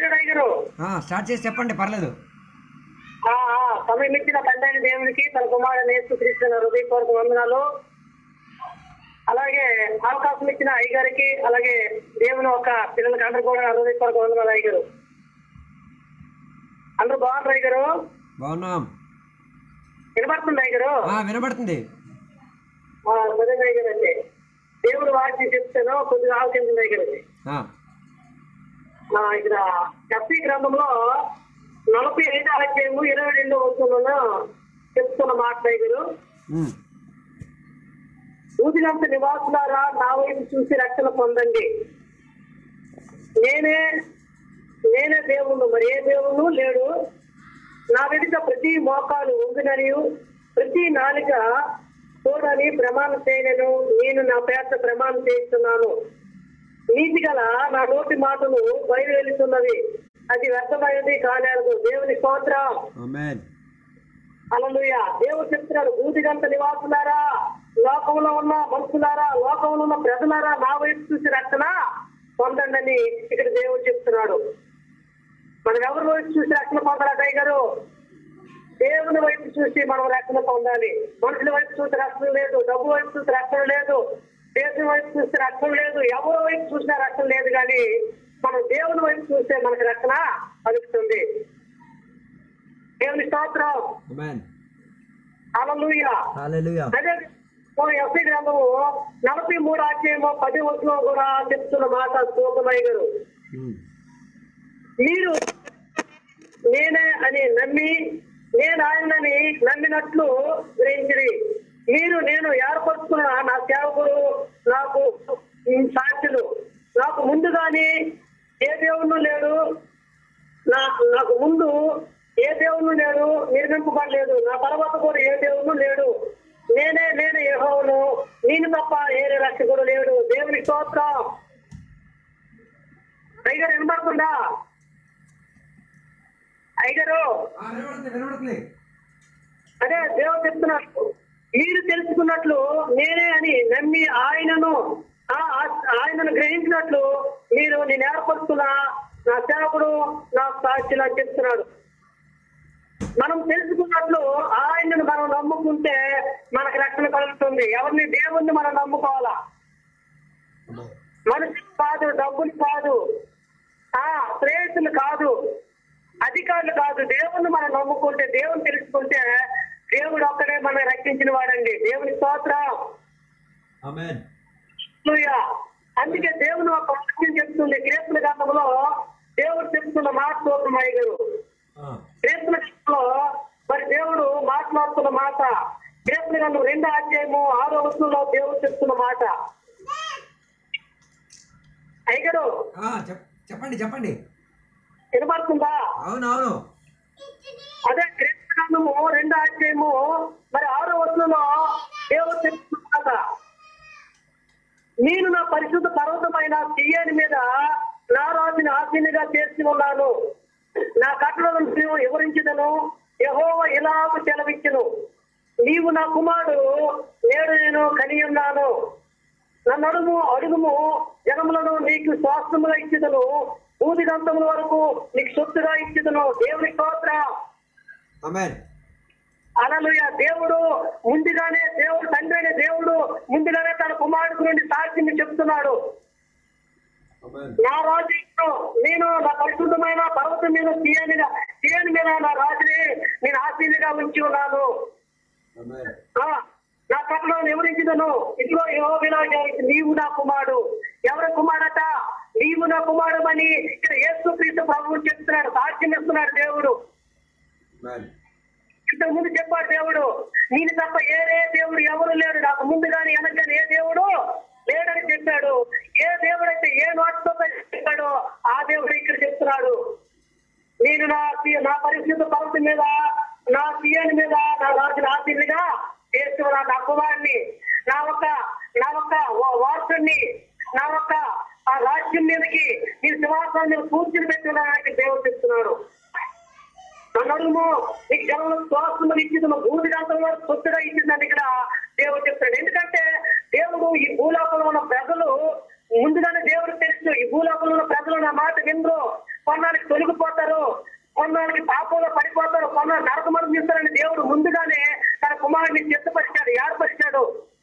Tiger ఆ, start చేసి చెప్పండి పర్లేదు ఆ, ఆ, సమయం ఇచ్చిన తండ్రి దేవునికి తన కుమారుడు నేర్చుకృష్ణ హృదయపూర్వక వందనాలు అలాగే అవకాశం ఇచ్చిన అయ్యగారికి అలాగే దేవుని ఒక పిల్లలకి అందరూ కూడా హృదయపూర్వక వందనాలు అయ్యగారు అందరూ బాగున్నారు అయ్యగారు బాగున్నాం వినపడుతుంది అయ్యగారు ఆ, వినబడుతుంది ఆ, సరే అయ్యగారు అండి దేవుడు వాటిని చెప్తాను కొద్దిగా ఆలోచించింది అయ్యగారు ఆ, ఆ, ఇక్కడ ఎస్పీ గ్రంథంలో నలభై ఐదు అధ్యాయము ఇరవై రెండో వస్తువులను చెప్తున్న మాట అయ్యగారు ఉమ్, ఊదినంత నివాసులారా నా వైపు చూసి రక్షణ పొందండి నేనే నేనే దేవుడు మరి ఏ దేవుడు లేడు నా వెనుక ప్రతి మోకాలు ఉందిననియు ప్రతి నాలుక చూడని ప్రమాణం చేయలేను నేను నా పేట ప్రమాణం చేస్తున్నాను నీతి గల నా నోటి మాటలు బయలువెళ్తున్నవి అది వ్యర్థమైనది కాలేదు దేవుని స్తోత్రం ఆమేన్ అలలుయ దేవుడు చెప్తున్నాడు భూతిగంత నివాసులారా లోకంలో ఉన్న మనుషులారా లోకంలో ఉన్న ప్రజలారా నా వైపు చూసి రక్షణ పొందండి అని ఇక్కడ దేవుడు చెప్తున్నాడు మనం ఎవరి వైపు చూసి రక్షణ పొందాలి అయ్య గారు దేవుని వైపు చూసి మనం రక్షణ పొందాలి మనుషుల వైపు చూసి రక్షణ లేదు డబ్బు వైపు చూసి రక్షణ లేదు దేశం వైపు చూస్తే రక్షణ లేదు ఎవరి వైపు చూసినా రక్షణ లేదు కానీ మనం దేవుని వైపు చూస్తే మనకి రక్షణ కలుగుతుంది దేవుని స్తోత్రం ఆమేన్ హల్లెలూయా హల్లెలూయా అదే మన ఎస్ఐ గ్రంథము నలభై మూడు అధ్యాయము పది వచనం కూడా చెప్తున్న మాట సూపమయ్య గారు ఉమ్, మీరు నేనే అని నమ్మి నేను ఆయనని నమ్మినట్లు గ్రహించిరి మీరు నేను ఏర్పరుచుకున్న నా సేవకుడు నాకు సాక్షులు నాకు ముందుగాని ఏ దేవుడు లేడు నా నాకు ముందు ఏ దేవుడు లేడు నిర్మింపబడలేదు నా తర్వాత కూడా ఏ దేవుడు లేడు నేనే నేను యెహోవాను నేను తప్ప ఏరే రక్షకుడు లేడు దేవుని స్తోత్రం అయ్యగారు వినపడుతుందా అయ్యగారు ఆ, వినబడుతుంది వినబడుతుంది అదే దేవుడు చెప్తున్నాడు మీరు తెలుసుకున్నట్లు నేనే అని నమ్మి ఆయనను ఆ ఆ- ఆయనను గ్రహించినట్లు మీరు నేను ఏర్పరుస్తున్న నా సేవకుడు నా సాక్షిలా చెప్తున్నాడు మనం తెలుసుకున్నట్లు ఆయనను మనం నమ్ముకుంటే మనకు రక్షణ కలుగుతుంది ఎవరిని దేవుణ్ణి మనం నమ్ముకోవాలా మనుషులు కాదు డబ్బులు కాదు ఆ ప్రేయసులు కాదు అధికారులు కాదు దేవుణ్ణి మనం నమ్ముకుంటే దేవుని తెలుసుకుంటే దేవుడు ఒక్కడే మనం రక్షించిన వాడండి దేవుని స్తోత్రం ఆమేన్ హల్లెలూయా. అందుకే దేవుని ఒక వాక్యం చెప్తుంది కీర్తన గ్రంథంలో దేవుడు చెప్తున్న మాట స్తోత్రం అయ్య గారు ఆ, కీర్తన గ్రంథంలో మరి దేవుడు మాట్లాడుతున్న మాట కీర్తన గ్రంథం రెండో అధ్యాయము ఆరో వస్తువులో దేవుడు చెప్తున్న మాట అయ్యగారు ఆ, చెప్- చెప్పండి చెప్పండి వినపడుతుందా అవును అవును అదే గ్రంథము రెండో అధ్యాయము మరి ఆరో వస్తువులో దేవుడు చెప్తున్నమాట నేను నా పరిశుద్ధ పర్వతమైన సియ్యాని మీద నా రాజుని ఆశీనిగా చేసి ఉన్నాను నా కట్టలను నీవు వివరించదను యహోవ ఇలాగ సెలవిచ్చును నీవు నా కుమారుడు నేడు నేను కని ఉన్నాను నా నడుము అడుగుము జనములను నీకు స్వాస్థముగా ఇచ్చిదను భూదిగంతముల వరకు నీకు సొత్తుగా ఇచ్చిదను దేవుని స్తోత్ర ఆమేన్ అలలుయ దేవుడు ముందుగానే దేవుడు తండ్రి అనే దేవుడు ముందుగానే తన కుమారుడు నుండి సాక్షిని చెప్తున్నాడు ఆమేన్ నా రాజు నేను నా పరిశుద్ధమైన పర్వతం మీద తీయనిగా తీయని మీద నా రాజుని నేను ఆశీనిగా ఉంచి ఉన్నాను ఆమేన్ ఆ, నా పట్ల వివరించదను ఇదిగో యెహోవా నీవు నా కుమారుడు ఎవరి కుమారట నీవు నా కుమారుడు అని ఇక్కడ యేసు క్రీస్తు ప్రభువు చెప్తున్నాడు సాక్ష్యం ఇస్తున్నాడు దేవుడు ఆమేన్ ఇంతకు ముందు చెప్పాడు దేవుడు నేను తప్ప ఏరే దేవుడు ఎవరు లేడు నాకు ముందు కానీ వెనక ఏ దేవుడు లేడని చెప్పాడు ఏ దేవుడు అయితే ఏ నోటితో చెప్పాడో ఆ దేవుడు ఇక్కడ చెప్తున్నాడు నేను నా సీ- నా పరిస్థితి పర్వతం మీద నా సీఎన్ మీద నా రాజుల ఆశీర్లుగా చేస్తున్నా నా కుమారుని నా ఒక నా ఒక వార్తని నా ఒక ఆ రాజ్యం మీదకి నేను సింహాసనాన్ని కూర్చుని పెట్టుకున్నానని దేవుడు చెప్తున్నాడు నన్ను నీకు జనంలో శ్వాసము ఇచ్చింది భూమి రాత్రంలో సొత్తుగా ఇచ్చిందని ఇక్కడ దేవుడు చెప్తాడు ఎందుకంటే దేవుడు ఈ భూలోకంలో ఉన్న ప్రజలు ముందుగానే దేవుడు తెలుసు ఈ భూలోకంలో ఉన్న ప్రజలు నా మాట వినరు కొన్నాళ్ళకి తొలగిపోతారు కొన్నాళ్ళకి పాపంలో పడిపోతారు కొన్నాళ్ళు నరకమని తీస్తారని దేవుడు ముందుగానే తన కుమారుడిని సిద్ధపరిచాడు ఏర్పరిచాడు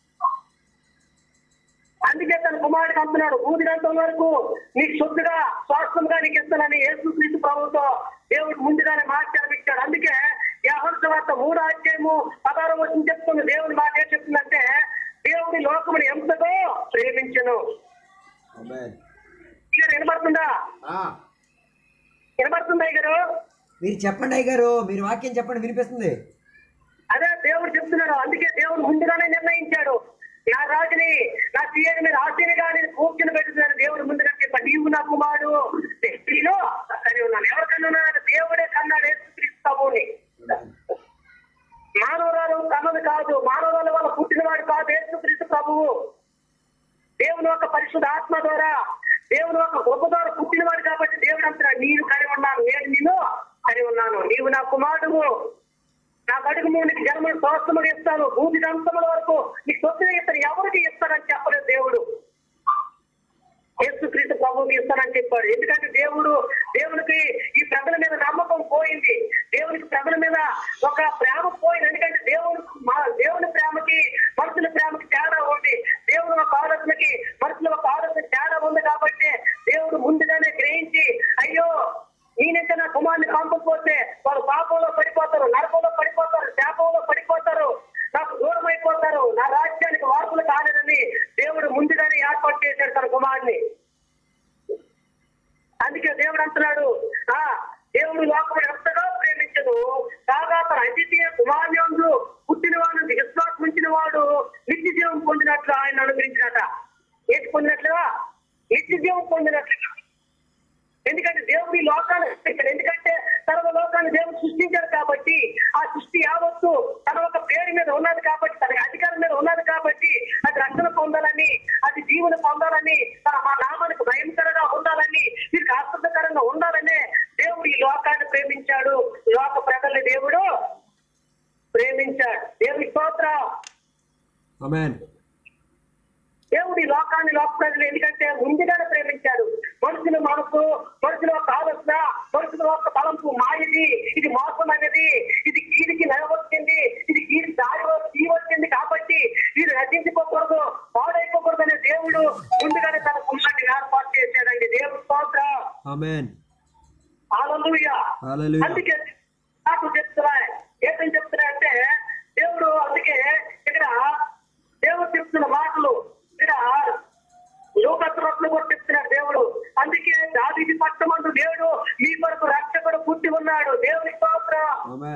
అందుకే తన కుమారుడికి అంటున్నాడు ఊదినంత వరకు నీకు శుద్ధిగా స్వాస్థ్యంగా నీకు ఇస్తానని యేసు క్రీస్తు ప్రభుతో దేవుడు ముందుగానే మార్చారు అందుకే యహోన్ వార్త మూడో అధ్యాయము పదహారు వచ్చిన చెప్తుంది దేవుని మాట ఏం చెప్తుందంటే దేవుడి లోకముని ఎంతగా ప్రేమించను Amen. ఇక్కడ వినపడుతుందా Ah. వినపడుతుందా గారు మీరు చెప్పండి అయ్య గారు మీరు వాక్యం చెప్పండి వినిపిస్తుంది అదే దేవుడు చెప్తున్నాడు అందుకే దేవుడు ముందుగానే నిర్ణయించాడు నా రాజుని నా సీఎని మీద ఆశీనిగా నేను కూర్చుని పెట్టుతున్నాను దేవుడు ముందుగా చెప్పాడు నీవు నా కుమారుడు నీలో సరే ఉన్నాను ఎవరికన్నా ఉన్నాడు? దేవుడే కన్నాడు యేసుక్రీస్తుని మానవరాలు కన్నది కాదు మానవరాలు వల్ల పుట్టినవాడు కాదు యేసుక్రీస్తు ప్రభువు దేవుని యొక్క పరిశుద్ధ ఆత్మ ద్వారా దేవుని యొక్క గొప్ప ద్వారా పుట్టినవాడు కాబట్టి దేవుడు అంటున్నాడు నీవు కరి ఉన్నాను నేను నీలో కరి ఉన్నాను నీవు నా కుమారుడు నా అడుగు మీద నీకు జన్మను స్వస్థములు ఇస్తాను భూమి దంతముల వరకు నీకు స్వచ్ఛత ఇస్తాను ఎవరికి ఇస్తానని చెప్పలేదు దేవుడు యేసుక్రీస్తు ప్రభువుకి ఇస్తానని చెప్పాడు ఎందుకంటే దేవుడు దేవునికి ఈ ప్రజల మీద నమ్మకం పోయింది దేవునికి ప్రజల మీద ఒక ప్రేమ పోయింది ఎందుకంటే దేవుడు మా దేవుని ప్రేమకి మనుషుల ప్రేమకి తేడా ఉంది దేవుని ఒక ఆలోచనకి మనుషుల ఒక ఆలోచన తేడా ఉంది కాబట్టి దేవుడు ముందుగానే గ్రహించి అయ్యో నేనైతే నా కుమారుని పంపకపోతే వాళ్ళు పాపంలో పడిపోతారు నరకంలో పడిపోతారు శాపంలో పడిపోతారు నాకు దూరం అయిపోతారు నా రాజ్యానికి వార్పులు కాలేదని దేవుడు ముందుగానే ఏర్పాటు చేశాడు తన కుమారుని అందుకే దేవుడు అంటున్నాడు ఆ దేవుడు లోకముడు ఎంతగా ప్రేమించదు కాగా తన అతిథియ కుమార్యందు పుట్టిన వాడు విశ్వాసం ఉంచిన వాడు నిత్య జీవం పొందినట్లు ఆయన అనుగ్రహించినట ఏంటి పొందినట్లుగా నిత్య జీవం పొందినట్లుగా ఎందుకంటే దేవుడు ఈ లోకాన్ని సృష్టించాడు ఎందుకంటే తన లోకాన్ని దేవుడు సృష్టించాడు కాబట్టి ఆ సృష్టి యావత్తు తన ఒక పేరు మీద ఉన్నది కాబట్టి తన అధికారం మీద ఉన్నది కాబట్టి అది రక్షణ పొందాలని అది జీవన పొందాలని తన మా నామానికి భయంకరంగా ఉండాలని వీరికి ఆశ్చర్యకరంగా ఉండాలనే దేవుడు ఈ లోకాన్ని ప్రేమించాడు లోక ప్రజల్ని దేవుడు ప్రేమించాడు దేవుడి స్తోత్రం Amen. దేవుడు ఈ లోకాన్ని లోక ప్రజలు ఎందుకంటే ముందుగానే ప్రేమించాడు మనుషుల మనసు మనుషుల యొక్క ఆలోచన మనుషుల యొక్క తలంపు మాయది ఇది మోసం అనేది ఇది కీడికి నిలవచ్చింది ఇది కీడి దారి కీ వచ్చింది కాబట్టి వీరు రచించుకోకూడదు పాడైపోకూడదు అనే దేవుడు ముందుగానే తన కుమార్ని ఏర్పాటు చేశాడండి దేవుడు స్తోత్రం Amen. హల్లెలూయా Hallelujah. అందుకే నాకు చెప్తున్నా ఏంటని చెప్తున్నా అంటే దేవుడు అందుకే ఇక్కడ దేవుడు చెప్తున్న మాటలు ఇక్కడ లోకత్రత్లు కూడా చెప్తున్నాడు దేవుడు అందుకే దావిది పట్టమందు దేవుడు మీ కొరకు రక్షకుడు పుట్టి ఉన్నాడు దేవుని స్తోత్రం Amen.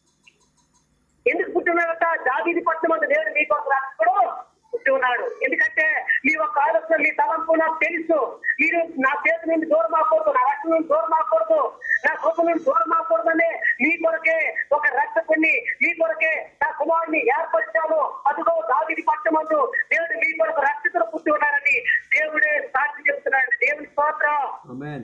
ఎందుకు పుట్టినాడట దావీది పట్టమంది దేవుడు మీ కొరకు రక్షకుడు పుట్టి ఉన్నాడు ఎందుకంటే మీ ఒక ఆలోచన మీ తలంపు నాకు తెలుసు మీరు నా చేతి నుండి దూరం ఆకూడదు నా రక్షణ నుండి దూరం ఆకూడదు నా కృప నుండి దూరం ఆకూడదని మీ కొరకే ఒక రక్షకుడిని మీ కొరకే నా కుమారుని ఏర్పరిచాను అదిగో దావిది పట్టమందు దేవుడు మీ కొరకు రక్షకుడు పుట్టి ఉన్నారని దేవుడే సాక్షి చెప్తున్నాడు దేవుని స్తోత్రం Amen.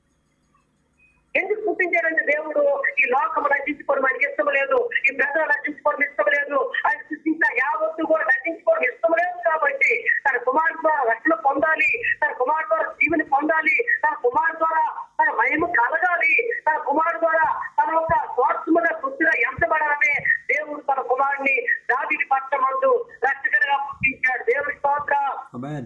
ఎందుకు పుట్టించాడంటే దేవుడు ఈ లోకం రచించుకోవడం ఆయనకి ఇష్టం లేదు ఈ ప్రజలు రచించుకోవడం ఇష్టం లేదు ఆయన సృష్టించిన యావత్తు కూడా రచించుకోవడం ఇష్టం లేదు కాబట్టి తన కుమారు ద్వారా రక్షణ పొందాలి తన కుమారు ద్వారా జీవుని పొందాలి తన కుమారు ద్వారా తన మహిమ కలగాలి తన కుమారు ద్వారా తన యొక్క స్వార్థముగా సృష్టిగా ఎంతబడాలని దేవుడు తన కుమారుని దావిని పట్టమందు రక్షకుడిగా పుట్టించాడు దేవుడి స్తోత్రం Amen.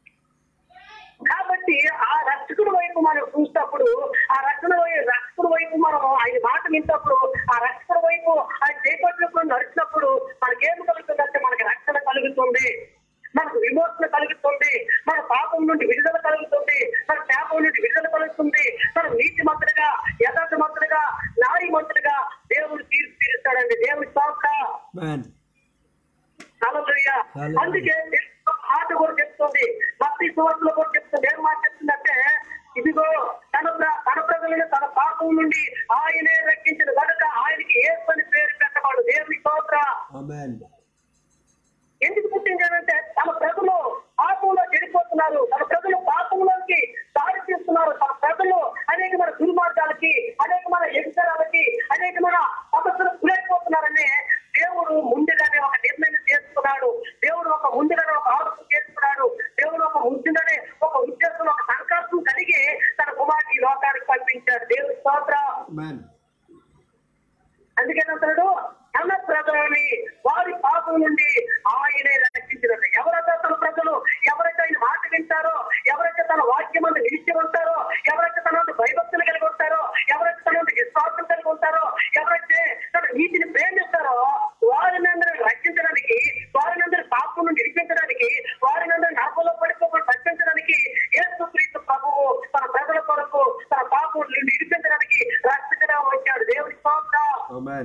కాబట్టి ఆ రక్షకుడు వైపు మనం చూసినప్పుడు ఆ రక్షణ వైపు రక్షకుడు వైపు మనం ఆయన మాట వింటప్పుడు ఆ రక్షకుడు వైపు ఆయన చేపట్టినప్పుడు నడిచినప్పుడు మనకేం కలుగుతుందంటే మనకి రక్షణ కలుగుతుంది మనకు విమోచన కలుగుతుంది మన పాపం నుండి విడుదల కలుగుతుంది మన శాపం నుండి విడుదల కలుగుతుంది మనం నీతి మంత్రులుగా యథార్థ మంత్రులుగా నారీ మంత్రులుగా దేవుడు తీర్పు తీరుస్తాడండి దేవుడి స్తోత్ర Amen. హల్లెలూయా. హల్లెలూయా. అందుకే దేవుని మాట కూడా చెప్తుంది భక్తి సువార్తలో కూడా చెప్తుంది ఏం మాట చెప్తుందంటే ఇదిగో తన ప్ర- తన ప్రజలను తన పాపం నుండి ఆయనే రక్షించిన కనుక ఆయనకి ఏ పని పేరు పెట్టవాడు దేవుని స్తోత్ర Amen. ఎందుకు పుట్టించాడంటే తన ప్రజలు పాపంలో చెడిపోతున్నారు తన ప్రజలు పాపంలోకి దారి తీస్తున్నారు తన ప్రజలు అనేకమైన దుర్మార్గాలకి అనేకమైన ఎదురాలకి అనేకమైన సమస్యలు గురైపోతున్నారని దేవుడు ముందుగానే ఒక నిర్ణయం చేసుకున్నాడు దేవుడు ఒక ముందుగానే ఒక ఆలోచన చేసుకున్నాడు దేవుడు ఒక ముందుగానే ఒక ఉద్దేశం ఒక సంకల్పం కలిగి తన కుమార్తె ఈ లోకానికి పంపించాడు దేవుని స్తోత్రం Amen. అందుకని అంటాడు తన ప్రజలని వారి పాపం నుండి ఆయనే రక్షించినది ఎవరైతే తన ప్రజలు ఎవరైతే ఆయన మాట వింటారో ఎవరైతే తన వాక్యం అందు నిలిచి ఉంటారో ఎవరైతే తన వంతు భయభక్తులు కలిగి ఉంటారో ఎవరైతే తన వంతు విశ్వాసం కలిగి ఉంటారో ఎవరైతే తన నీతిని ప్రేమిస్తారో వారిని అందరూ రక్షించడానికి వారిని అందరూ పాపం నుండి విడిపించడానికి వారిని అందరూ నాపంలో పడిపోకుండా రక్షించడానికి యేసుక్రీస్తు ప్రభువు తన ప్రజల కొరకు తన పాపం నుండి విడిపించడానికి రక్షకుడా వచ్చాడు దేవుడి స్తోత్రం Amen.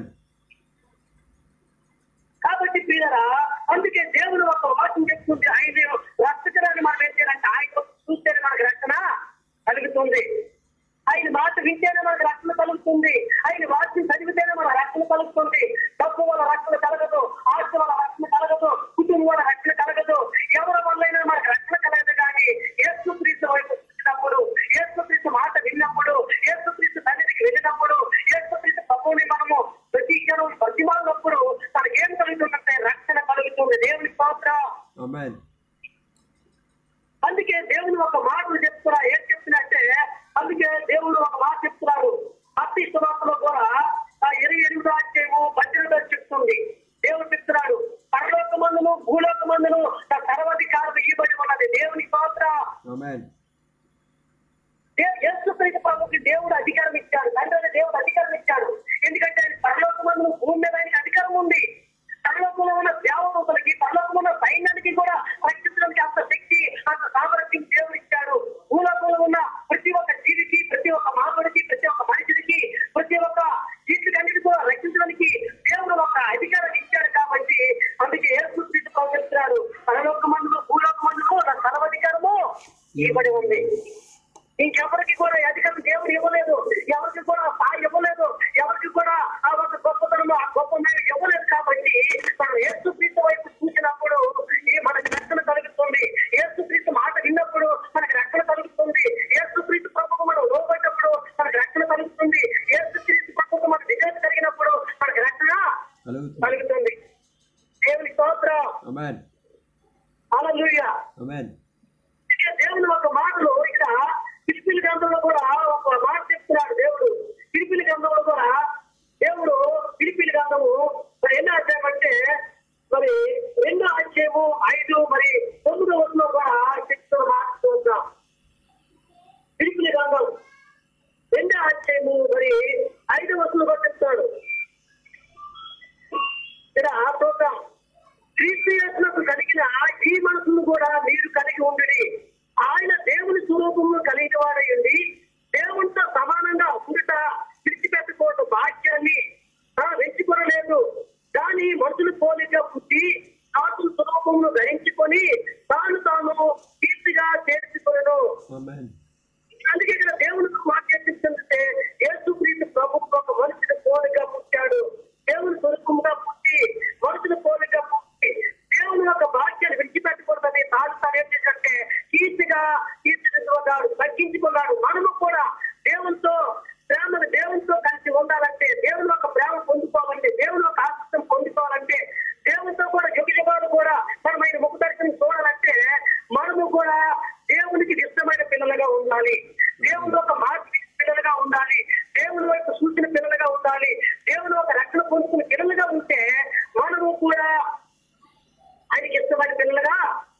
కాబట్టి పీలరా అందుకే దేవుడు ఒక వాక్యం చెప్తుంది ఆయన రక్షకురాన్ని మనం ఏం చేయాలంటే ఆయన చూస్తేనే మనకు రక్షణ కలుగుతుంది ఆయన మాట వింటేనే మనకు రక్షణ కలుగుతుంది ఆయన వాక్యం చదివితేనే మన రక్షణ కలుగుతుంది డబ్బు వల్ల రక్షణ కలగదు ఆస్తి వల్ల రక్షణ కలగదు కుటుంబం వల్ల రక్షణ కలగదు ఎవరి వల్లైనా మనకు రక్షణ కలగదు కానీ యేసుక్రీస్తు వైపు చూసినప్పుడు యేసుక్రీస్తు మాట విన్నప్పుడు యేసుక్రీస్తు సన్నిధికి వెళ్ళినప్పుడు యేసుక్రీస్తు ప్రభువుని మనము ప్రతి క్షణం ప్రతిమానప్పుడు మనకి ఏం కలుగుతుందంటే రక్షణ కలుగుతుంది దేవుని స్తోత్రం Amen. అందుకే దేవుడు ఒక మాటలు చెప్తున్నా ఏం చెప్తున్నట్టే అందుకే దేవుడు ఒక మాట చెప్తున్నాడు భక్తి సువార్తలో కూడా ఆ ఇరవై ఎనిమిదో అధ్యాయము పద్దెనిమిదో చెప్తుంది దేవుడు చెప్తున్నాడు పరలోక మందును భూలోక మందును నా సర్వాధికారం ఇవ్వబడి ఉన్నది దేవుని స్తోత్రం Amen. దే- యేసుక్రీస్తు ప్రభుకి దేవుడు అధికారం ఇచ్చాడు తండ్రి అయిన దేవుడు అధికారం ఇచ్చాడు ఎందుకంటే ఆయన పరలోకమందు భూమి మీద ఆయనకి అధికారం ఉంది పరలోకంలో ఉన్న దేవతలకి పరలోకంలో ఉన్న సైన్యానికి కూడా రక్షించడానికి అంత శక్తి అంత సామర్థ్యం దేవుడు ఇచ్చాడు భూలోకంలో ఉన్న ప్రతి ఒక్క జీవికి ప్రతి ఒక్క మానవుడికి ప్రతి ఒక్క మనిషికి ప్రతి ఒక్క జీవికి అన్నిటి కూడా రక్షించడానికి దేవుడు ఒక అధికారాన్ని ఇచ్చాడు కాబట్టి అందుకే యేసుక్రీస్తు ప్రభు చెప్తున్నాడు పరలోక మందులు భూలోక మందులు నా సర్వాధికారము ఇవ్వబడి ఉంది ఇంకెవరికి కూడా ఈ అధికారం దేవుడు ఇవ్వలేదు ఎవరికి కూడా స్థాయి ఇవ్వలేదు ఎవరికి కూడా ఆ ఒక గొప్పతనం ఆ గొప్ప మీద ఇవ్వలేదు కాబట్టి మనం యేసుక్రీస్తు వైపు చూసినప్పుడు ఈ మనకి రక్షణ కలుగుతుంది యేసుక్రీస్తు మాట విన్నప్పుడు మనకి రక్షణ కలుగుతుంది యేసుక్రీస్తు ప్రభుకు మనం లోపడ్డప్పుడు మనకి రక్షణ కలుగుతుంది యేసుక్రీస్తు ప్రభుకు మనకు విజయం కలిగినప్పుడు మనకి రక్షణ కలుగుతుంది కలుగుతుంది దేవుని స్తోత్రం Amen. హల్లెలూయా Amen. ఇక దేవుని ఒక మాటలు ఇక్కడ పిలిపిలి గ్రంథంలో కూడా ఒక మాట చెప్తున్నాడు దేవుడు పిలిపిలి గ్రంథంలో కూడా దేవుడు పిలిపిలి గ్రంథము మరి ఎన్నో అధ్యాయం అంటే మరి రెండో అధ్యాయము ఐదు మరి తొమ్మిదో వస్తులో కూడా చెప్తున్న మాట చూద్దాం పిలిపిలి గ్రంథం రెండో అధ్యాయము మరి ఐదు వస్తువులు కూడా చెప్తాడు ఇక్కడ చూద్దాం క్రీస్తులకు కలిగిన ఈ మనసును కూడా మీరు కలిగి ఉండి ఆయన దేవుని స్వరూపంలో కలిగిన వాడయండి దేవునితో సమానంగా ఉండుట విడిచిపెట్టుకోవడం భాగ్యాన్ని ఆ, వెంచుకొనలేదు దాని మనుషులు పోలిక పుట్టి కాసు స్వరూపంలో ధరించుకొని తాను తాను కీర్తిగా చేర్చుకోను Amen. అందుకే ఇక్కడ దేవునికి వాక్యం చెప్తుంటే యేసుక్రీస్తు ప్రభువు ఒక మనిషిని పోలిగా పుట్టాడు దేవుని స్వరూపంగా పుట్టి మనుషుల పోలిగా పుట్టి దేవుని యొక్క వాక్యాన్ని విడిచిపెట్టకూడదని తాను తాను ఏం చేశాడంటే కీర్తిగా కీర్తిస్తున్నాడు తగ్గించుకున్నాడు మనము కూడా దేవునితో ప్రేమను దేవునితో కలిసి ఉండాలంటే దేవుని యొక్క ప్రేమ పొందుకోవాలంటే దేవుని యొక్క ఆసక్తం పొందుకోవాలంటే దేవునితో కూడా యుగ యుగాలు కూడా మనం ఆయన ముఖ దర్శనం చూడాలంటే మనము కూడా దేవునికి ఇష్టమైన పిల్లలుగా ఉండాలి దేవుని ఒక మాట పిల్లలుగా ఉండాలి దేవుని వైపు సూచన పిల్లలుగా ఉండాలి దేవుని ఒక రక్షణ పొందుకున్న పిల్లలుగా ఉంటే మనము కూడా ఆయనకి ఇష్టమైన పిల్లలుగా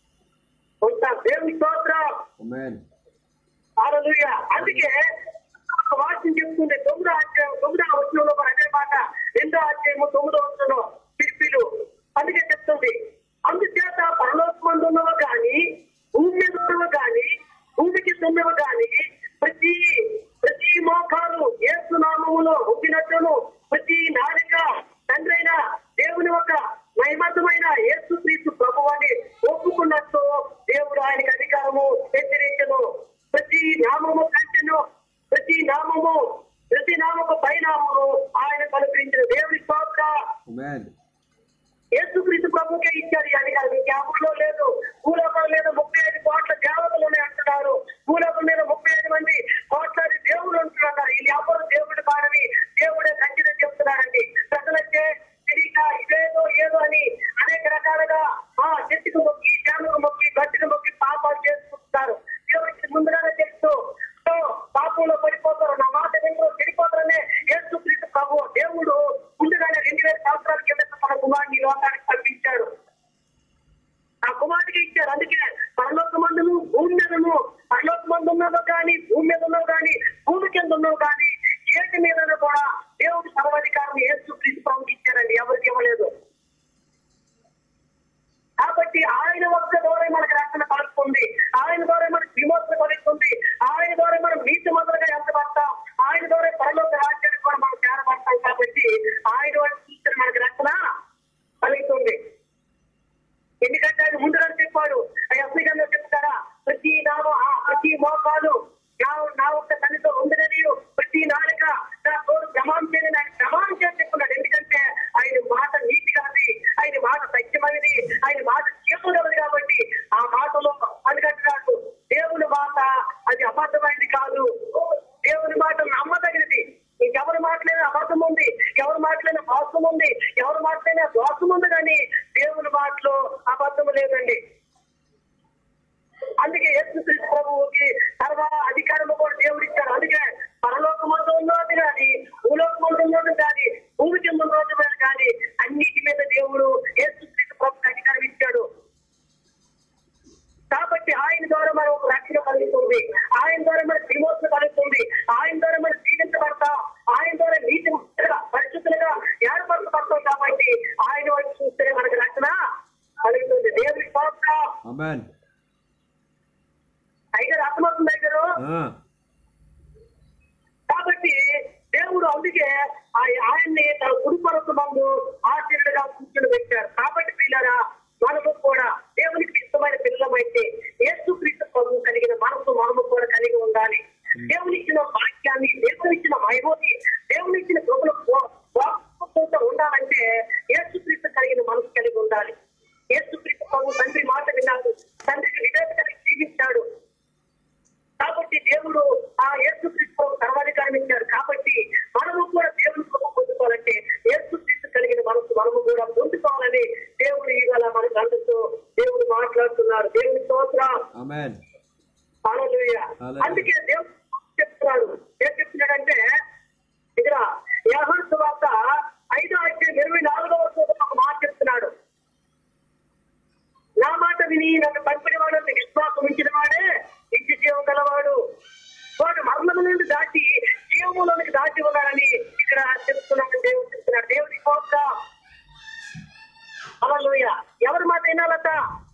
ఉంటాం దేవుని స్తోత్రం Amen. హల్లెలూయా అందుకే ఒక వాక్యం చెప్తుంది తొమ్మిదో అధ్యాయం తొమ్మిదో వచనంలో కూడా అదే మాట రెండో అధ్యాయము తొమ్మిదో వచనంలో పిలిపిలు అందుకే చెప్తుంది అందుచేత పరలోకమందున్నవ గాని భూమి మీద ఉన్నవ గాని భూమికి తున్నవ గాని ప్రతి ప్రతి మోకాలు ఏసు నామములో ఉండినట్టును ప్రతి నాలిక తండ్రైన దేవుని ఒక మహిమతమైన యేసు క్రీస్తు ప్రభువాన్ని ఒప్పుకున్నట్టు దేవుడు ఆయనకి అధికారము హెచ్చరించను ప్రతి నామము కంటెను ప్రతి నామము ప్రతి నామకు పైనామము ఆయన కనుకరించిన దేవుని స్తోత్ర Amen. యేసుక్రీస్తు ప్రభుకే ఇచ్చారు ఈ అధికారం క్యాంపులో లేదు భూలోకం మీద ముప్పై ఐదు కోట్ల దేవతలు ఉన్నాయి అంటున్నారు భూలోకం మీద ముప్పై ఐదు మంది కోట్లాది దేవుడు ఉంటున్నారు ఈ ఎవరు దేవుడు కాదని దేవుడే ఖచ్చితంగా చెప్తున్నారండి ప్రజలైతే తెలియక ఇదేదో ఏదో అని అనేక రకాలుగా ఆ చెట్టుకు మొక్కి శామకు మొక్కి గట్టుకు మొక్కి పాపాలు చేసుకుంటున్నారు దేవుడికి ముందుగానే తెలుసు సో పాపంలో పడిపోతారు నా మాట వినరు మీదనో కానీ ఏటి మీదనో కూడా దేవుడు సర్వాధికారం యేసు క్రీస్తు ప్రభుకి ఇచ్చారండి ఎవరికి ఇవ్వలేదు కాబట్టి ఆయన ఒక్క ద్వారా మనకు రక్షణ కలుగుతుంది ఆయన ద్వారా మనకు విమోచన కలుగుతుంది ఆయన ద్వారా మనం నీతి మొదలుగా ఎంతపడతాం ఆయన ద్వారా పరలోక రాజ్యానికి కూడా మనం చేరబడతాం కాబట్టి ఆయన వాటి చూస్తే మనకు రక్షణ కలుగుతుంది ఎందుకంటే ఆయన ముందుగా చెప్పాడు అసలు చెప్తారా ప్రతి నామ ప్రతి మోకాలు నా నా ఒక్క తల్లితో ఉందని ప్రతి నాలుక నా తోడు ప్రమాణం చేయని ఆయన ప్రమాణం చేసి చెప్పున్నాడు ఎందుకంటే ఆయన మాట నీతి కాదు ఆయన మాట సత్యమైనది ఆయన మాట చెప్పగలదు కాబట్టి ఆ మాటలో అందుకంటున్నాడు దేవుని మాట అది అబద్ధమైనది కాదు దేవుని మాట నమ్మదగినది ఇంకెవరి మాటలైనా అబద్ధం ఉంది ఎవరి మాటలైనా మోసం ఉంది ఎవరి మాటలైనా దోషం ఉంది కానీ దేవుని మాటలో అబద్ధం లేదండి అందుకే యేసు క్రీస్తు ప్రభువుకి సర్వ అధికారము కూడా దేవుడు ఇచ్చాడు అందుకే పరలోకమందు ఉన్నది కానీ భూలోకమందు ఉన్నది కానీ భూమి కింద ఉన్నది మీద కానీ అన్నిటి మీద దేవుడు యేసు క్రీస్తు ప్రభుకి అధికారం ఇచ్చాడు కాబట్టి ఆయన ద్వారా మనం రక్షణ కలుగుతుంది ఆయన ద్వారా మనకు విమోచన కలుగుతుంది ఆయన ద్వారా మనం జీవించబడతాం ఆయన ద్వారా నీతి పరిస్థితులుగా ఏర్పరచబడతాం కాబట్టి ఆయన వైపు చూస్తే మనకు రక్షణ కలుగుతుంది దేవుడి స్తోత్రం అమెన్ అయితే అర్థమవుతుంది దగ్గర కాబట్టి దేవుడు అందుకే ఆయ- ఆయన్ని తన కుడిపరత మందు ఆశ్చర్యుడిగా కూర్చొని పెట్టారు కాబట్టి పిల్లరా మనము కూడా దేవునికి ఇష్టమైన పిల్లలమైతే యేసు క్రీస్తు ప్రభు కలిగిన మనసు మనము కూడా కలిగి ఉండాలి దేవునిచ్చిన వాక్యాన్ని దేవునిచ్చిన మైమోని దేవునిచ్చిన కృపలు ఉండాలంటే యేసు క్రీస్తు కలిగిన మనసు కలిగి ఉండాలి యేసు క్రీస్తు ప్రభు తండ్రి మాట విన్నాడు తండ్రికి విధేయత కలిగి జీవించాడు కాబట్టి దేవుడు ఆ యేసు క్రీస్తు సర్వాధికారం ఇచ్చాడు కాబట్టి మనము కూడా దేవుని కృప పొందుకోవాలంటే యేసు క్రీస్తు కలిగిన మనసు మనము కూడా పొందుకోవాలని దేవుడు ఇవాళ మనకు అందరితో దేవుడు మాట్లాడుతున్నారు దేవుని స్తోత్రం అమెన్ హల్లెలూయా. హల్లెలూయా. అందుకే దేవుడు చెప్తున్నాడు ఏం చెప్తున్నాడంటే ఇక్కడ యహోను సువార్త ఐదో అధ్యాయం ఇరవై నాలుగో వరకు ఒక మాట చెప్తున్నాడు నా మాట విని నన్ను పంపిన వాడు విశ్వాసం ఉంచిన వాడే నిత్య జీవం గలవాడు వాడు మరణము నుండి దాటి జీవములోనికి దాటి ఉన్నాడని ఇక్కడ చెప్తున్నాడు దేవుడు చెప్తున్నాడు దేవుడి కోట అలలోయ ఎవరి మాట వినాలట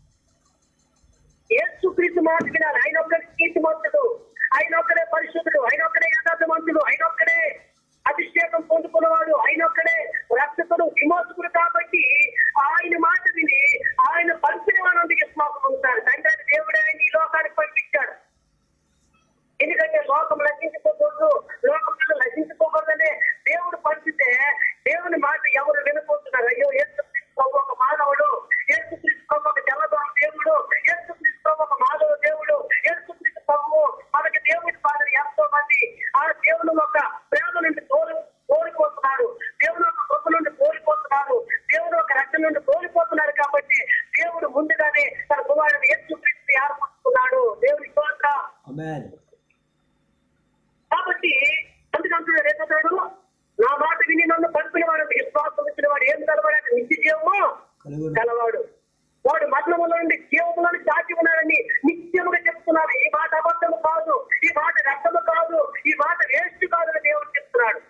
యేసు క్రీస్తు మాట వినాలి ఆయన ఒక్కడే నీతిమంతుడు ఆయన ఒక్కడే పరిశుద్ధుడు ఆయన ఒక్కడే యథార్థవంతుడు ఆయన ఒక్కడే అభిషేకం పొందుకున్నవాడు ఆయన ఒక్కడే రక్షకుడు విమోచకుడు కాబట్టి ఆయన మాట విని ఆయన పంపిన వాడు విశ్వాసం ఉంటాడు తండ్రి అయిన దేవుడే ఆయన ఈ లోకానికి పంపించాడు ఎందుకంటే లోకం నశించుకోకూడదు లోకంలో నశించుకోకూడదనే దేవుడు పంపితే దేవుని మాట ఎవరు వినకుంటున్నారు అయ్యో యేసు క్రీస్తు ఒక మానవుడు యేసు క్రీస్తు ఒక జలదోరం దేవుడు యేసు క్రీస్తు ఒక మాధవ దేవుడు యేసు క్రీస్తు ప్రభువు మనకి దేవుడి పాదలు ఎంతో మంది ఆ దేవుని ఒక ప్రేమ నుండి కోరి కోరిపోతున్నారు దేవుని ఒక కృప నుండి కోరిపోతున్నారు దేవుడు ఒక రక్షణ నుండి కోరిపోతున్నారు కాబట్టి దేవుడు ముందుగానే తన కుమారుడు యేసు క్రీస్తు ఏర్పడుతున్నాడు దేవుని స్తోత్రం అమెన్ కాబట్టి అందుకంటున్నాడు రేపతాడు నా మాట విని నన్ను పంపిన వాడు విశ్వాసం ఇచ్చిన వాడు ఏం కలవాడు నిత్య జీవము కలుగును కలవాడు వాడు మరణములో నుండి జీవములను దాటి ఉన్నాడని నిత్యముగా చెప్తున్నాడు ఈ మాట అబద్ధము కాదు ఈ మాట రక్తము కాదు ఈ మాట వేస్ట్ కాదు అని దేవుడు చెప్తున్నాడు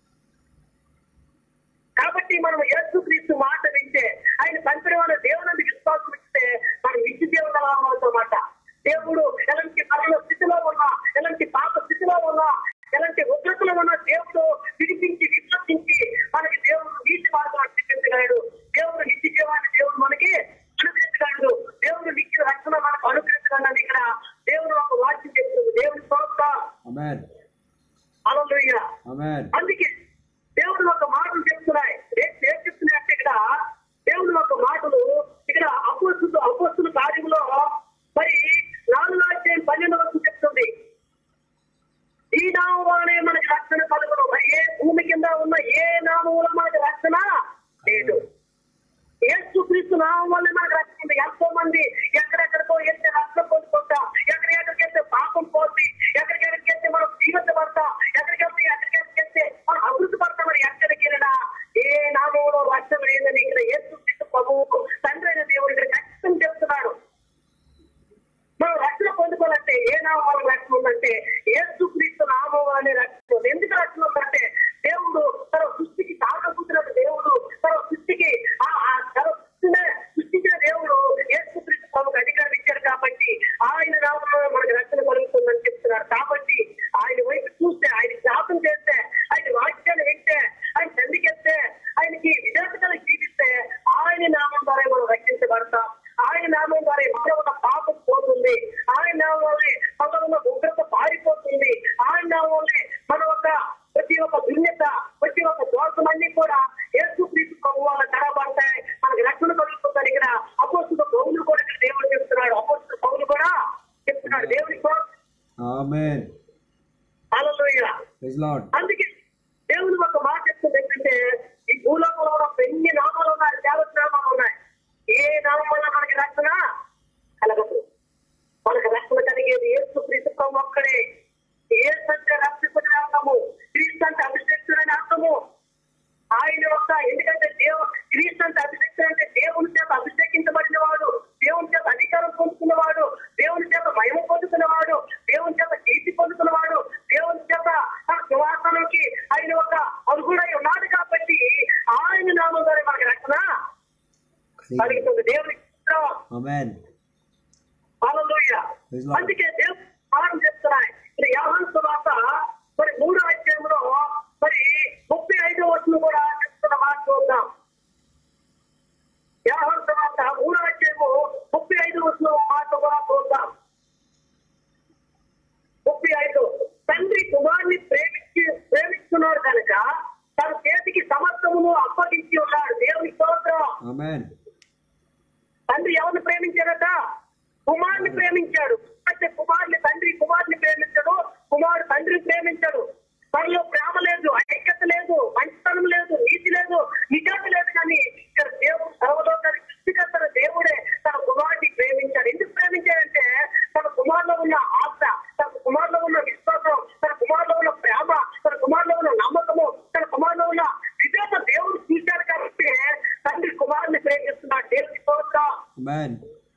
కాబట్టి మనం యేసుక్రీస్తు మాట వింటే ఆయన పంపిన వాళ్ళ దేవుని విశ్వాసం ఇస్తే మనం నిత్య జీవన అవుతామట దేవుడు ఎలాంటి మరణ స్థితిలో ఉన్నా ఎలాంటి పాప స్థితిలో ఉన్నా ఎలాంటి ఉగ్రతలో ఉన్నా దేవుడు విడిపించి విశ్వసించి మనకి దేవుడు నీతి మార్గం చూపించగలడు దేవుడు నిత్య జీవాన్ని దేవుడు మనకి అనుగ్రహించగలడు దేవుడు నిత్య రక్షణ మనకు అనుగ్రహించగలడు ఇక్కడ దేవుడు ఒక వాక్యం చెప్తుంది దేవుని స్తోత్ర అమెన్ అలలుయ్య అమెన్ అందుకే దేవుడు ఒక మాటలు చెప్తున్నాయి ఏ- ఏం చెప్తున్నాయంటే ఇక్కడ దేవుడు ఒక మాటలు ఇక్కడ అపోస్తులు అపోస్తుల కార్యంలో మరి నాలుగు అధ్యాయం పన్నెండు వరకు చెప్తుంది ఈ నామములోనే మనకి రక్షణ కలుగును మరి ఏ భూమి కింద ఉన్న ఏ నామములో మనకి రక్షణ లేదు యేసు క్రీస్తు నామం వల్ల మనకు రక్షణ ఉంది. ఎంతో మంది ఎక్కడెక్కడికో వెళ్తే రక్షణ పొందుకుంటాం ఎక్కడికెక్కడికి వెళ్తే పాపం పోతుంది ఎక్కడికెక్కడికి వెళ్తే మనం జీవించబడతాం ఎక్కడికి వెళ్తే ఎక్కడికి వెళ్తే మనం అభివృద్ధి పడతామని ఎక్కడికి వెళ్ళినా ఏ నామంలో రక్షణ లేదని ఇక్కడ యేసు క్రీస్తు ప్రభువు తండ్రి అయిన దేవుడు ఇక్కడ ఖచ్చితంగా చెప్తున్నాడు మనం రక్షణ పొందుకోవాలంటే ఏ నామం వల్ల రక్షణ ఉందంటే యేసు క్రీస్తు నామం అనే రక్షణ వస్తుంది. ఎందుకు రక్షణ ఉందంటే దేవుడు తన సృష్టికి కాకపోతున్న దేవుడు తన సృష్టికి ఆ ఆ తన సృష్టినే సృష్టించిన దేవుడు యేసుక్రీస్తు ప్రభుకు అధికారం ఇచ్చాడు కాబట్టి ఆయన నామంలో మనకు రక్షణ కలుగుతుందని చెప్తున్నారు కాబట్టి ఆయన వైపు చూస్తే ఆయన జ్ఞాపం చేస్తే ఆయన వాక్యాన్ని వింటే ఆయన తండ్రికెత్తే ఆయనకి విధాతగా జీవిస్తే ఆయన నామం ద్వారా మనం రక్షించబడతాం ఆయన నామం ద్వారా మనలో ఉన్న పాపం పోతుంది ఆయన నామం వల్ల మనలో ఉన్న ఉగ్రత పారిపోతుంది ఆయన నామం వల్ల మన ఒక ప్రతి ఒక్క దున్యత ప్రతి ఒక్క దోషమన్నీ కూడా యేసు క్రీస్తు ప్రభు వల్ల తరబడతాయి మనకి రక్షణ కలుగుతుందని ఇక్కడ అపోస్తుల పౌరులు కూడా ఇక్కడ దేవుడు చెప్తున్నాడు అపోస్తుల పౌరులు కూడా చెప్తున్నాడు దేవుడి ఆమెన్ హల్లెలూయా ప్రైజ్ లార్డ్ అందుకే దేవుని ఒక మాట చెప్తుంది ఏంటంటే ఈ భూలోకంలో ఉన్న ఎన్ని నామాలు ఉన్నాయి దేవత నామాలు ఉన్నాయి ఏ నామం వల్ల మనకి రక్షణ కలగదు మనకు రక్షణ కలిగేది ఏసు క్రీస్తు ఒక్కడే ఏసు అంటే రక్షకుని అర్థము క్రీస్తు అంటే అభిషేక్తుడని అర్థము ఆయన యొక్క ఎందుకంటే దేవ క్రీస్తు అంటే అభిషేక్తుడు అంటే దేవుని చేత అభిషేకించబడిన వాడు దేవుని చేత అధికారం పొందుతున్నవాడు దేవుని చేత మహిమ పొందుతున్నవాడు దేవుని చేత కీర్తి పొందుతున్నవాడు దేవుని చేత తన సువాసనకి ఆయన ఒక అర్హుడై ఉన్నాడు కాబట్టి ఆయన నామం ద్వారా మనకి రక్షణ కలుగుతుంది దేవుని స్తోత్రం. Amen hallelujah. Praise Lord. అందుకే దేవుడు పాఠం చెప్తున్నాయి ఇక్కడ యోహాను సువార్త మరి మూడో అధ్యాయంలో మరి ముప్పై ఐదో వచ్చిన కూడా చెప్తున్న మాట చూద్దాం యోహాను సువార్త మూడో అధ్యాయము ముప్పై ఐదు వచ్చిన మాట కూడా చూద్దాం ముప్పై ఐదు తండ్రి కుమారుని ప్రేమించి ప్రేమిస్తున్నాడు కనుక తన చేతికి సమర్థమును అప్పగించి ఉన్నాడు దేవుని స్తోత్రం ఆమెన్ తండ్రి ఎవరిని ప్రేమించాడట కుమారుని ప్రేమించాడు అంటే కుమారుని తండ్రి కుమారుని ప్రేమించడు కుమారుడు తండ్రిని ప్రేమించాడు తనలో ప్రేమ లేదు ఐక్యత లేదు మంచితనం లేదు నీతి లేదు నిజాత లేదు కానీ ఇక్కడ దేవుడు సర్వలోకానికి సృష్టికర్తన దేవుడే తన కుమారుడిని ప్రేమించాడు ఎందుకు ప్రేమించాడంటే తన కుమారులో ఉన్న ఆశ తన కుమారులో ఉన్న విశ్వాసం తన కుమారులో ఉన్న ప్రేమ తన కుమారులో ఉన్న నమ్మకము తన కుమారులో ఉన్న విజేత దేవుడు చూశాడు కాబట్టి తండ్రి కుమారుని ప్రేమిస్తున్నాడు దేవుడి స్తోత్రం ఆమెన్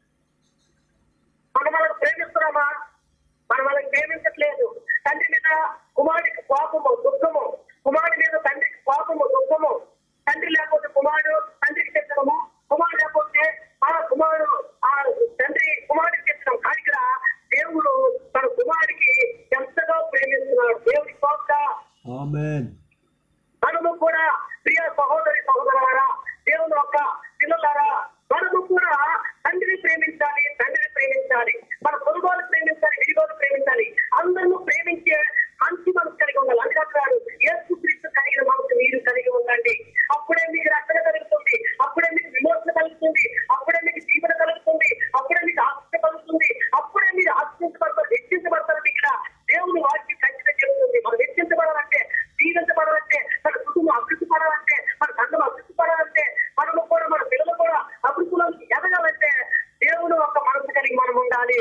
మనం వాళ్ళకి ప్రేమిస్తున్నామా మనం వాళ్ళకి ప్రేమించట్లేదు తండ్రి మీద కుమారుడికి కోపము దుఃఖము కుమారుడి మీద తండ్రికి కోపము దుఃఖము తండ్రి లేకపోతే కుమారుడు తండ్రికి తెచ్చడము కుమారుడు లేకపోతే ఆ కుమారుడు ఆ తండ్రి కుమారుడికి తెచ్చడం కానీ ఇక్కడ దేవుడు తన కుమారుడికి ఎంతగా ప్రేమిస్తున్నాడు దేవుడి కోప ఆమెన్ మనము కూడా ప్రియ సహోదరి సహోదరులారా దేవుని యొక్క పిల్లలారా మనము కూడా తండ్రిని ప్రేమించాలి తండ్రిని ప్రేమించాలి మన పొరుగులు ప్రేమించాలి విడిగోలు ప్రేమించాలి అందరూ ప్రేమించే మంచి మనసు కలిగి ఉండాలి అని అంటున్నాడు యేసు క్రీస్తు కలిగిన మనసు మీరు కలిగి ఉండండి అప్పుడే మీకు రక్షణ కలుగుతుంది అప్పుడే మీకు విమోచన కలుగుతుంది అప్పుడే మీకు జీవన కలుగుతుంది అప్పుడే మీకు ఆశ కలుగుతుంది అప్పుడే మీరు ఆశించబడతారు హెచ్చించబడతారు ఇక్కడ దేవుని వాక్యం ఖచ్చితంగా చెబుతుంది మనం హెచ్చించబడాలంటే జీవించబడాలంటే మన కుటుంబం అభివృద్ధి పడాలంటే మన సంఘం అభివృద్ధి పడాలంటే మనము కూడా మన పిల్లలు కూడా అభివృద్ధిలోకి ఎదగాలంటే దేవుడు ఒక మనసు కలిగి మనం ఉండాలి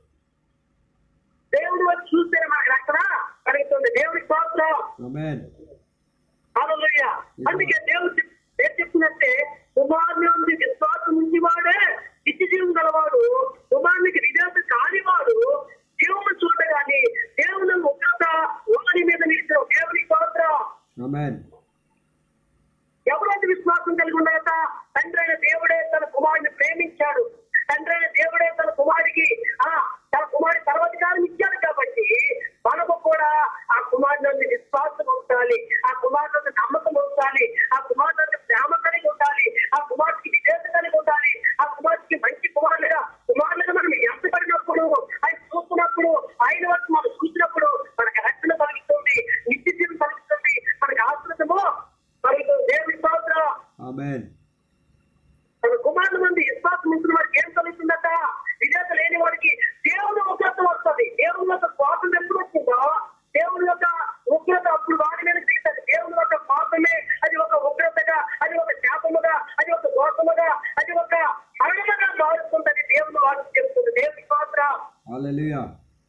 దేవుడు వచ్చి చూస్తే మనకు రక్షణ కలుగుతుంది దేవుడి స్తోత్రం ఆమెన్ హల్లెలూయా అందుకే దేవుడు చెప్- ఏం చెప్తున్నట్టే కుమారుని నుండి విశ్వాసం ఉంచేవాడే నిత్య జీవం గలవాడు కుమారునికి విధేయత కానివాడు దేవుని చూడగాని దేవుని ఉగ్రత వారి మీద నిలిచిన దేవుని స్తోత్రం ఆమెన్ ఎవరైతే విశ్వాసం కలిగి ఉండగట తండ్రి అయిన దేవుడే తన కుమారుని ప్రేమించాడు తండ్రి అయిన దేవుడే తన కుమారుడికి ఆ తన కుమారుడి సర్వాధికారం ఇచ్చాడు కాబట్టి మనకు కూడా ఆ కుమారుని నుండి విశ్వాసం ఉండాలి ఆ కుమారుని నుండి నమ్మకం ఉండాలి ఆ కుమారుని నుండి ప్రేమ కలిగి ఉండాలి ఆ కుమారుడికి విజేత కలిగి ఉండాలి ఆ కుమారుడికి మంచి కుమారులుగా కుమారులుగా మనం ఎంత పడినప్పుడు ఆయన చూస్తున్నప్పుడు ఆయన వరకు మనం చూసినప్పుడు మనకు రక్షణ కలుగుతుంది నిత్య జీవం కలుగుతుంది మనకి ఆశ్రతము కలుగుతుంది దేవుడి స్తోత్రం ఆమెన్ తన కుమారుల నుండి విశ్వాసం ఉంటున్న వాడికి ఏం కలుగుతుందట విజేత లేని వాడికి దేవుని ఉగ్రత వస్తుంది దేవుని యొక్క కోపం ఎప్పుడు వస్తుందో దేవుని యొక్క ఉగ్రత అప్పుడు వాడి మీద దిగుతుంది దేవుని యొక్క కోపమే అది ఒక ఉగ్రతగా అది ఒక శాపముగా అది ఒక దోషముగా అది ఒక మరణముగా మారుతుందని దేవుని వాక్యం చెప్తుంది దేవుని పాత్ర హల్లెలూయా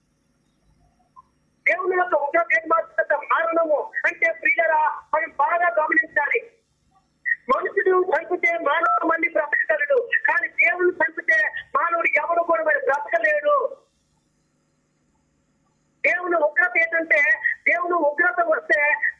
దేవుని యొక్క ఉగ్రత ఏం మారుతుందంట మరణము అంటే ప్రియులరా మనం బాగా గమనించాలి మనుషుడు చంపితే మానవ మంది బ్రతకగలడు కానీ దేవుని చంపితే మానవుడు ఎవడు కూడా మరి బ్రతకలేడు దేవుని ఉగ్రత ఏంటంటే దేవుని ఉగ్రత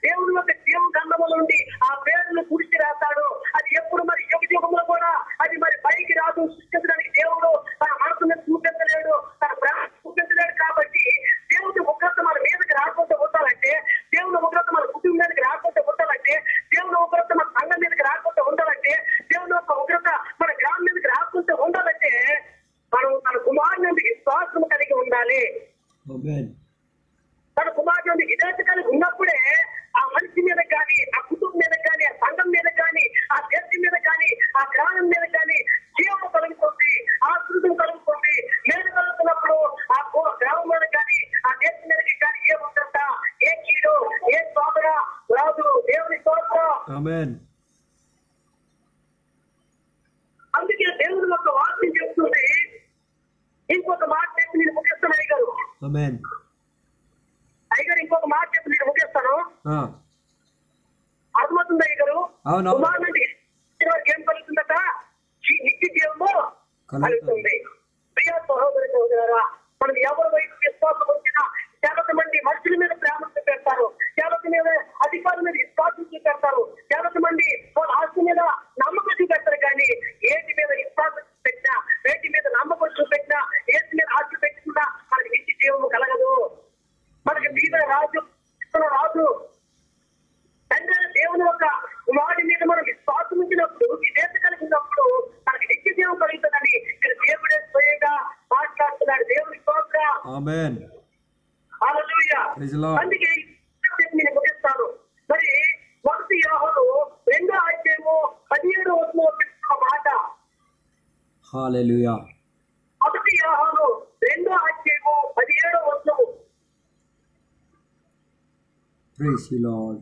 దేవుని యొక్క జీవ గంధముల నుండి ఆ పేరును కుడిచి రాస్తాడు అది ఎప్పుడు మరి యుగ యుగంలో కూడా అది మరి పైకి రాదు సృష్టించడానికి దేవుడు తన మనసును చూపించలేడు తన ప్రేమ చూపించలేడు కాబట్టి దేవుని ఉగ్రత మన మీదకి రాకుండా ఉండాలంటే దేవుని ఉగ్రత మన కుటుంబం మీదకి రాకుండా ఉండాలంటే దేవుని ఉగ్రత మన సంఘం మీదకి రాకుండా ఉండాలంటే దేవుని యొక్క ఉగ్రత మన గ్రామం మీదకి రాకుండా ఉండాలంటే మనం తన కుమారుని మీద విశ్వాసం కలిగి ఉండాలి Amen. తన కుమారుడు నుండి విధేయత కలిగి ఉన్నప్పుడే ఆ మనిషి మీద కానీ ఆ కుటుంబం మీద కానీ ఆ సంఘం మీద కానీ ఆ దేశం మీద కానీ ఆ గ్రామం మీద కానీ జీవం కలుగుతుంది ఆశృతం కలుగుతుంది మేలు కలుగుతున్నప్పుడు ఆ కు- గ్రామం మీద కానీ ఆ దేశం మీద కానీ ఏముందంట ఏ కీడు ఏ శోధన రాదు దేవుని స్తోత్రం Amen. అందుకే దేవుని యొక్క వాక్యం చెప్తుంది ఇంకొక మాట చెప్పి నేను ముగిస్తాను అయ్యగారు Amen. అయ్యగారు ఇంకొక మాట చెప్పి నేను ముగిస్తాను Ah. అర్థమవుతుంది అయ్యగారు అవును. కుమారునికి వారికి ఏం కలుగుతుందట ఈ నిత్య జీవము కలుగుతుంది ప్రియ సహోదరి సహోదరా మనం ఎవరి వైపు విశ్వాసం వచ్చినా చాలా మంది మనుషుల మీద ప్రేమ చూపెడతారు చాలా మీద అధికారుల మీద విశ్వాసం చూపెడతారు చాలా మంది వాళ్ళ ఆస్తి మీద నమ్మకం చూపెడతారు కానీ ఏటి మీద విశ్వాసం చూపెట్టినా వేటి మీద నమ్మకం చూపెట్టినా ఏటి మీద ఆశలు పెట్టుకున్నా మనకి నిత్య జీవము కలగదు మనకి మీద రాజు ఇతను రాజు తండ్రి అయిన దేవుని యొక్క వాడి మీద మనం విశ్వాసం ఉంచినప్పుడు విధేత కలిగినప్పుడు మనకి నిత్య జీవం కలుగుతుందని ఇక్కడ దేవుడే స్వయంగా మాట్లాడుతున్నాడు దేవుని స్తోత్ర Amen. Hallelujah. Praise the Lord. అందుకే ఈ సంగతి నేను ముగిస్తాను మరి మొదటి యోహను రెండో అధ్యాయము పదిహేడు వచ్చిన మాట Hallelujah. మొదటి యోహను రెండో అధ్యాయము పదిహేడో వచనము Praise the Lord.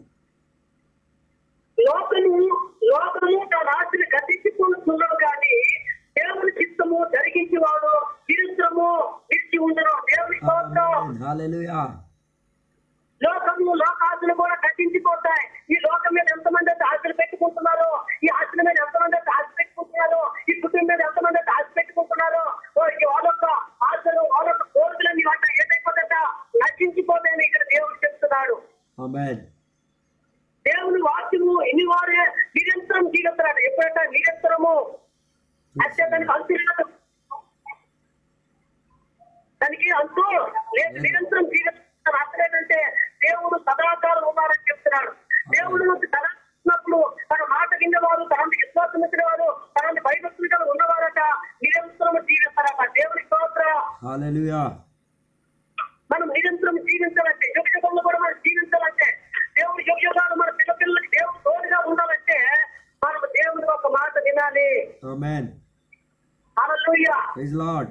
లోకము లోకము తన ఆశని గతించుకుంటున్నాడు కానీ దేవుని చిత్తము జరిగించేవాడు నిరుత్రము నిలిచి ఉండను దేవుని స్తోత్రం Amen. Hallelujah. లోకము లోకాశలు కూడా గతించిపోతాయి ఈ లోకం మీద ఎంతమంది అయితే ఆశలు పెట్టుకుంటున్నారో ఈ ఆశల మీద ఎంతమంది అయితే ఆశ పెట్టుకుంటున్నారో ఈ కుటుంబం మీద ఎంతమంది అయితే ఆశ పెట్టుకుంటున్నారో ఓ, ఈ వాళ్ళ యొక్క ఆశలు వాళ్ళ యొక్క కోరికలన్నీ వాట ఏదైపోతుందట నశించిపోతాయని ఇక్కడ దేవుడు చెప్తున్నాడు Amen. దేవుని వాక్యము ఎన్ని వారే నిరంతరం జీవిస్తున్నాడు ఎప్పుడైతే నిరంతరము అంటే దానికి అంతు లేదు. దానికి అంతు లేదు నిరంతరం జీవిస్తున్న అర్థం ఏంటంటే దేవుడు సదాకాలం ఉన్నారని చెప్తున్నాడు దేవుడు నుంచి తలనప్పుడు తన మాట విన్నవారు తనకి విశ్వాసం ఇచ్చిన వారు తనని భయభక్తులుగా ఉన్నవారట నిరంతరం జీవిస్తారట దేవుని స్తోత్ర Hallelujah. మనం నిరంతరం జీవించాలంటే యుగ యుగంలో కూడా మనం జీవించాలంటే దేవుడు యుగ యుగాలు మన పిల్ల పిల్లలకి దేవుడు తోడుగా ఉండాలంటే మనం దేవుని ఒక మాట వినాలి Amen. Hallelujah Praise the Lord.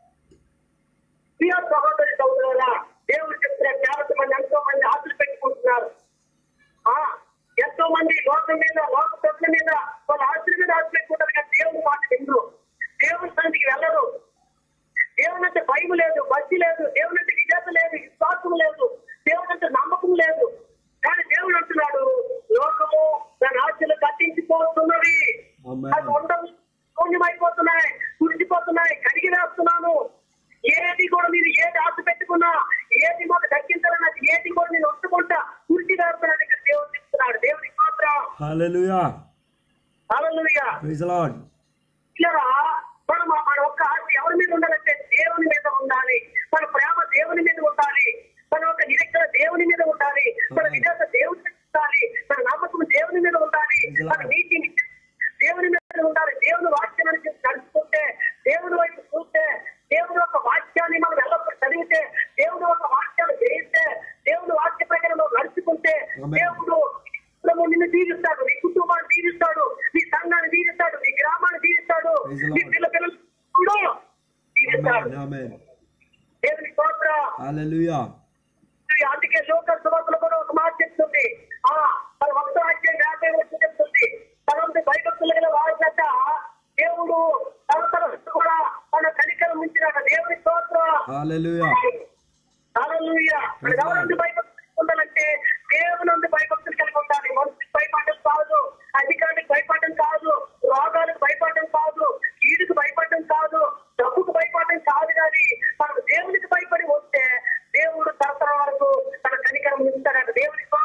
ప్రియ సహోదరి సహోదరులా దేవుడు చెప్తున్నారు చాలా మంది ఎంతో మంది ఆశలు పెట్టుకుంటున్నారు ఆ ఎంతో మంది లోకం మీద లోక ప్రజల మీద వాళ్ళ ఆశల మీద ఆశ పెట్టుకుంటారు కానీ దేవుని మాట వినరు దేవుని సన్నిధికి వెళ్ళరు దేవుని అంటే భయం లేదు భక్తి లేదు దేవుని అంటే విజేత లేదు విశ్వాసం లేదు దేవుని అంటే నమ్మకం లేదు కానీ దేవుడు అంటున్నాడు లోకము దాని ఆశలు కట్టించిపోతున్నవి Amen. అది ఉండవు శూన్యమైపోతున్నాయి కురిసిపోతున్నాయి కడిగి వేస్తున్నాను ఏది కూడా మీరు ఏది ఆశ పెట్టుకున్నా ఏది మాకు దక్కించాలన్నా ఏది కూడా నేను వస్తుకుంటా కురిసి వేస్తున్నాను ఇక్కడ దేవుడు చెప్తున్నాడు దేవుడికి మాత్రం Hallelujah. Hallelujah Praise the Lord. పిల్లరా మనం మన ఒక్క ఆశ ఎవరి మీద ఉండాలంటే దేవుని మీద ఉండాలి మన ప్రేమ దేవుని మీద ఉండాలి మన యొక్క నిరీక్షణ దేవుని మీద ఉండాలి మన విదేశ దేవుని మీద ఉండాలి మన నమ్మకం దేవుని మీద ఉండాలి మన నీతి దేవుని మీద ఉండాలి దేవుని వాక్యాన్ని నడుచుకుంటే దేవుని వైపు చూస్తే దేవుని యొక్క వాక్యాన్ని మనం ఎల్లప్పుడూ చదివితే దేవుని యొక్క వాక్యాన్ని గ్రహిస్తే దేవుని వాక్య ప్రకారం మనం నడుచుకుంటే Amen. దేవుడు ప్రభువు నిన్ను దీవిస్తాడు నీ కుటుంబాన్ని దీవిస్తాడు నీ సంఘాన్ని దీవిస్తాడు నీ గ్రామాన్ని దీవిస్తాడు Praise the నీ Lord. పిల్ల పిల్లలు కూడా దీవిస్తాడు Amen. Amen. దేవుని స్తోత్ర Hallelujah. అందుకే లోక సువార్తలో కూడా ఒక మాట చెప్తుంది ఆ తన భక్త రాజ్యం యాభై వచ్చి చెప్తుంది తనంత భయభక్తులైన వారినట దేవుడు తన తన కూడా తన కనికరం ఉంచినాడు దేవుని స్తోత్ర Hallelujah. హల్లెలూయా మనం ఎవరంటే భయభక్తులు ఉండాలంటే దేవునందు భయభక్తులు కలిగి ఉండాలి మనుషులకు భయపడడం కాదు అధికారులకు భయపడడం కాదు రోగాలకు భయపడడం కాదు కీడుకు భయపడడం కాదు డబ్బుకు భయపడడం కాదు కానీ మనం దేవునికి భయపడి వస్తే దేవుడు తరతరం వరకు తన కనికరం ఉంచుతాడట దేవుని స్తోత్ర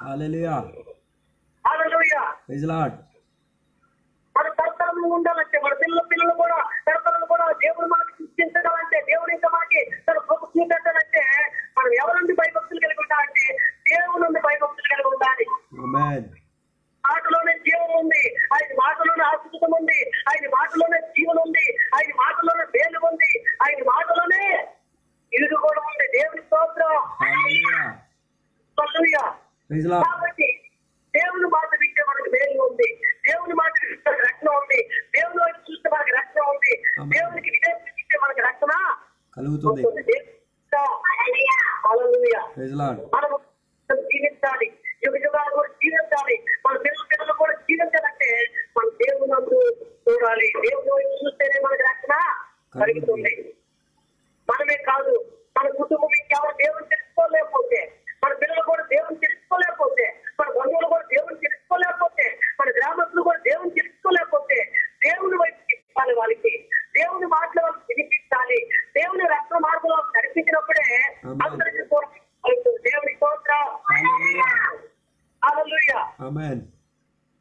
Hallelujah. Hallelujah Praise the Lord. మన తరతరము ఉండాలంటే మన పిల్లల పిల్లలు కూడా తరతరము కూడా దేవుడు మనకు సృష్టించడాలంటే దేవుడు ఇంకా మనకి తన ప్రభుత్వం చూపెట్టాలంటే మనం ఎవరి నుండి భయభక్తులు కలిగి ఉండాలంటే దేవుడి నుండి భయభక్తులు కలిగి ఉండాలి Amen. మాటలోనే జీవం ఉంది ఆయన మాటలోనే ఆశ్రితం ఉంది ఆయన మాటలోనే జీవనం ఉంది ఆయన మాటలోనే వేలు ఉంది ఆయన మాటలోనే ఇరుగు కూడా ఉంది దేవుని స్తోత్రం Hallelujah. Hallelujah. Praise the Lord. కాబట్టి దేవుని మాట వింటే మనకు వేలు ఉంది దేవుని మాట వింటే మనకు రక్షణ ఉంది దేవుని వైపు చూస్తే మనకి రక్షణ ఉంది Amen. దేవునికి విధేయత మనకి రక్షణ కలుగుతుంది ఉంటుంది హల్లెలూయా. Praise the Lord. మనము జీవించాలి యుగ యుగాలు కూడా జీవించాలి మన పిల్లల పిల్లలు కూడా జీవించాలంటే మన దేవుని నందు చూడాలి దేవుని వైపు చూస్తేనే మనకి రక్షణ కలుగుతుంది మనమే కాదు మన కుటుంబం ఇంకెవరు దేవుని తెలుసుకోలేకపోతే మన పిల్లలు కూడా దేవుని తెలుసుకోలేకపోతే మన బంధువులు కూడా దేవుని తెలుసుకోలేకపోతే మన గ్రామస్తులు కూడా దేవుని తెలుసుకోలేకపోతే దేవుని వైపు తిప్పాలి వాళ్ళకి దేవుని మాటలు వాళ్ళకి వినిపించాలి దేవుని రక్త మార్గంలో నడిపించినప్పుడే Amen. అందరికీ కూడా కలుగుతుంది. దేవుని స్తోత్రం Hallelujah. హల్లెలూయా Amen.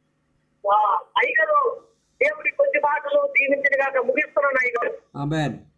అయ్యగారు దేవుడి కొద్ది మాటలు దీవించిన కాక ముగిస్తున్నాను అయ్యగారు Amen.